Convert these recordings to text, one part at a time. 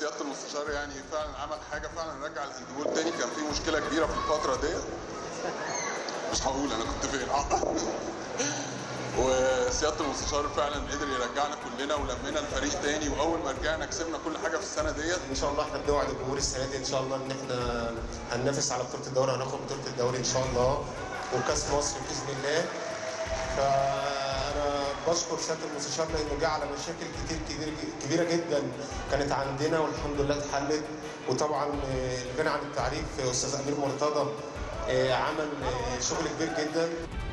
سياده المستشار يعني فعلا عمل حاجه فعلا رجع الهاندبول تاني كان في مشكله كبيره في الفتره ديت مش هقول انا كنت فين وسياده المستشار فعلا قدر يرجعنا كلنا ولمينا الفريق تاني واول ما رجعنا كسبنا كل حاجه في السنه ديت ان شاء الله احنا بنوعد الجمهور السنه دي ان شاء الله ان احنا هننافس على بطوله الدوري هناخد بطوله الدوري ان شاء الله وكاس مصر باذن الله فانا بشكر سياده المستشار لانه جه على مشاكل كتير كبير كبيره جدا كانت عندنا والحمد لله اتحلت وطبعا آه، الغنى عن التعريف آه، استاذ امير مرتضى آه، عمل آه، شغل كبير جدا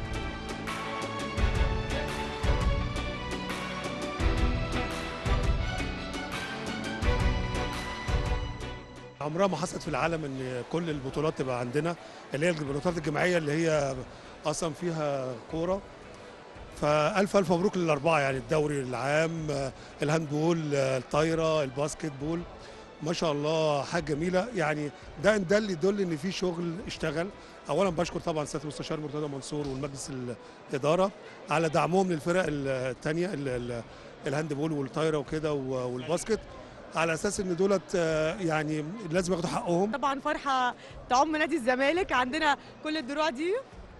عمرها ما حصلت في العالم ان كل البطولات تبقى عندنا اللي هي البطولات الجماعيه اللي هي اصلا فيها كوره فالف الف مبروك للاربعه يعني الدوري العام آه، الهاندبول آه، الطايره الباسكت بول ما شاء الله حاجه جميله يعني ده ده اللي يدل ان في شغل اشتغل اولا بشكر طبعا سياده المستشار مرتضى منصور والمجلس الاداره على دعمهم للفرق الثانيه الهاندبول والطايره وكده و- والباسكت على اساس ان دولت آه، يعني لازم ياخدوا حقهم طبعا فرحه تعم نادي الزمالك عندنا كل الدروع دي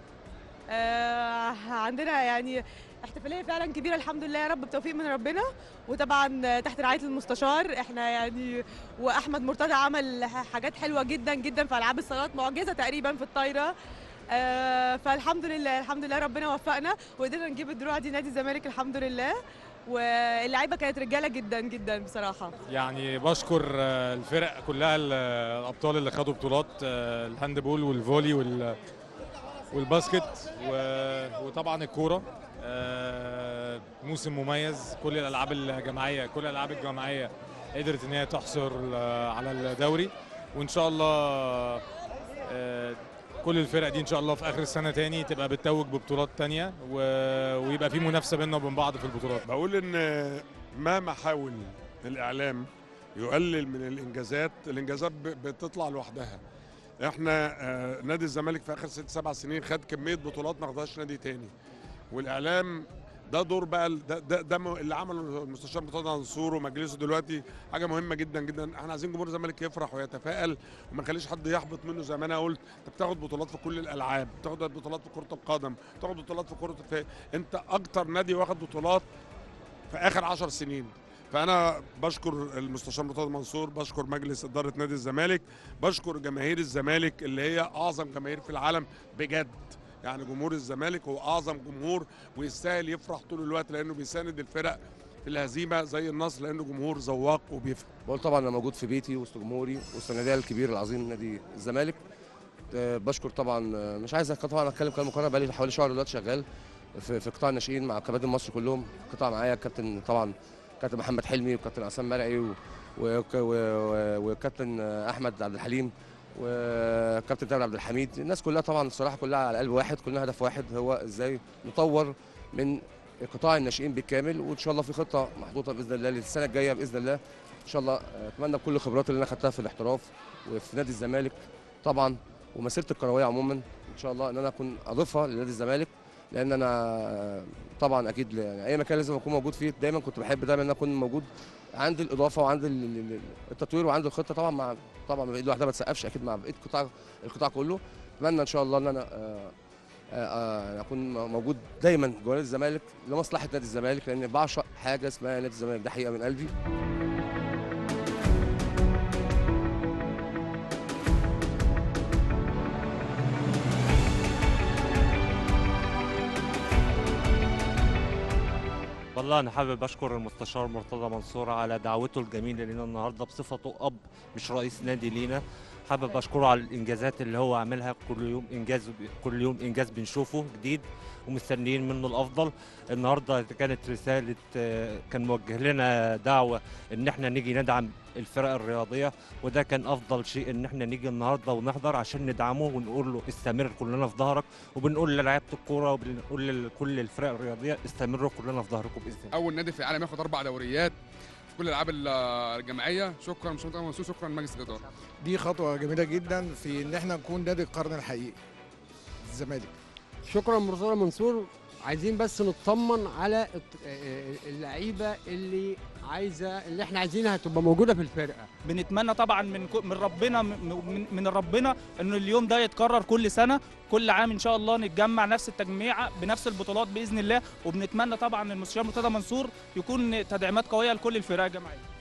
آه، عندنا يعني احتفاليه فعلا كبيره الحمد لله يا رب بتوفيق من ربنا وطبعا تحت رعايه المستشار احنا يعني واحمد مرتضى عمل حاجات حلوه جدا جدا في العاب الصالات معجزه تقريبا في الطايره آه، فالحمد لله الحمد لله ربنا وفقنا وقدرنا نجيب الدروع دي نادي الزمالك الحمد لله واللعيبه كانت رجاله جدا جدا بصراحه يعني بشكر آه، الفرق كلها ال- الابطال اللي خدوا بطولات آه، الهاندبول والفولي وال والباسكت و- وطبعا الكوره آه، موسم مميز كل الالعاب الجماعيه كل الالعاب الجماعيه قدرت ان هي تحصر آه، على الدوري وان شاء الله آه، كل الفرق دي ان شاء الله في اخر السنه تاني تبقى بتتوج ببطولات تانية و- ويبقى في منافسه بيننا وبين بعض في البطولات بقول ان مهما حاول الاعلام يقلل من الانجازات الانجازات ب- بتطلع لوحدها احنا آه، نادي الزمالك في اخر ست سبع سنين خد كميه بطولات ما خدهاش نادي تاني والاعلام ده دور بقى ال- ده ده, ده م- اللي عمله المستشار مرتضى منصور ومجلسه دلوقتي حاجه مهمه جدا جدا احنا عايزين جمهور الزمالك يفرح ويتفائل وما نخليش حد يحبط منه زي ما انا قلت انت بتاخد بطولات في كل الالعاب بتاخد بطولات في كره القدم بتاخد بطولات في كره في انت اكتر نادي واخد بطولات في اخر عشر سنين فانا بشكر المستشار مرتضى منصور بشكر مجلس اداره نادي الزمالك بشكر جماهير الزمالك اللي هي اعظم جماهير في العالم بجد يعني جمهور الزمالك هو اعظم جمهور ويستاهل يفرح طول الوقت لانه بيساند الفرق في الهزيمه زي النصر لانه جمهور ذواق وبيفهم بقول طبعا انا موجود في بيتي وسط جمهوري وسط النادي الكبير العظيم نادي الزمالك آه، بشكر طبعا آه، مش عايز طبعا اتكلم كلام مقارنه بقالي حوالي شهر دلوقتي شغال في, في قطاع الناشئين مع كباتن مصر كلهم قطاع معايا كابتن طبعا كابتن محمد حلمي وكابتن عصام مرعي و- وك- و- و- وكابتن آه، احمد عبد الحليم وكابتن تامر عبد الحميد الناس كلها طبعا الصراحه كلها على قلب واحد كلنا هدف واحد هو ازاي نطور من قطاع الناشئين بالكامل وان شاء الله في خطه محطوطه باذن الله للسنه الجايه باذن الله ان شاء الله آه، اتمنى بكل الخبرات اللي انا خدتها في الاحتراف وفي نادي الزمالك طبعا ومسيرتي الكرويه عموما ان شاء الله ان انا اكون اضيفها لنادي الزمالك لان انا آه، طبعا اكيد ل- يعني اي مكان لازم اكون موجود فيه دايما كنت بحب دايما ان أنا اكون موجود عندي الاضافه وعندي ال- ال- ال- التطوير وعندي الخطه طبعا مع طبعا بايد لوحدها ما تسقفش اكيد مع بقيه قطاع القطاع كله اتمنى ان شاء الله ان انا آه، آه، آه، اكون موجود دايما جوه نادي الزمالك لمصلحه نادي الزمالك لان بعشق حاجه اسمها نادي الزمالك ده حقيقه من قلبي والله انا حابب اشكر المستشار مرتضى منصور على دعوته الجميله لنا النهارده بصفته اب مش رئيس نادي لينا حابب اشكره على الانجازات اللي هو عاملها كل يوم انجاز كل يوم انجاز بنشوفه جديد ومستنيين منه الافضل النهارده كانت رساله آه، كان موجه لنا دعوه ان احنا نيجي ندعم الفرق الرياضيه وده كان افضل شيء ان احنا نيجي النهارده ونحضر عشان ندعمه ونقول له استمر كلنا في ظهرك وبنقول للاعيبه الكوره وبنقول لكل الفرق الرياضيه استمروا كلنا في ظهركم باذن الله اول نادي في العالم ياخد اربع دوريات في كل الالعاب ال- الجماعيه شكرا مش منصور شكرا مجلس الاداره دي خطوة جميلة جدا في إن إحنا نكون نادي القرن الحقيقي الزمالك شكرا مرتضى منصور عايزين بس نطمن على الت- آه، اللعيبه اللي عايزه اللي احنا عايزينها تبقى موجوده في الفرقه بنتمنى طبعا من كو- من ربنا من, من ربنا انه اليوم ده يتكرر كل سنه كل عام ان شاء الله نتجمع نفس التجميع بنفس البطولات باذن الله وبنتمنى طبعا المستشار مرتضى منصور يكون تدعيمات قويه لكل الفرق الجماعيه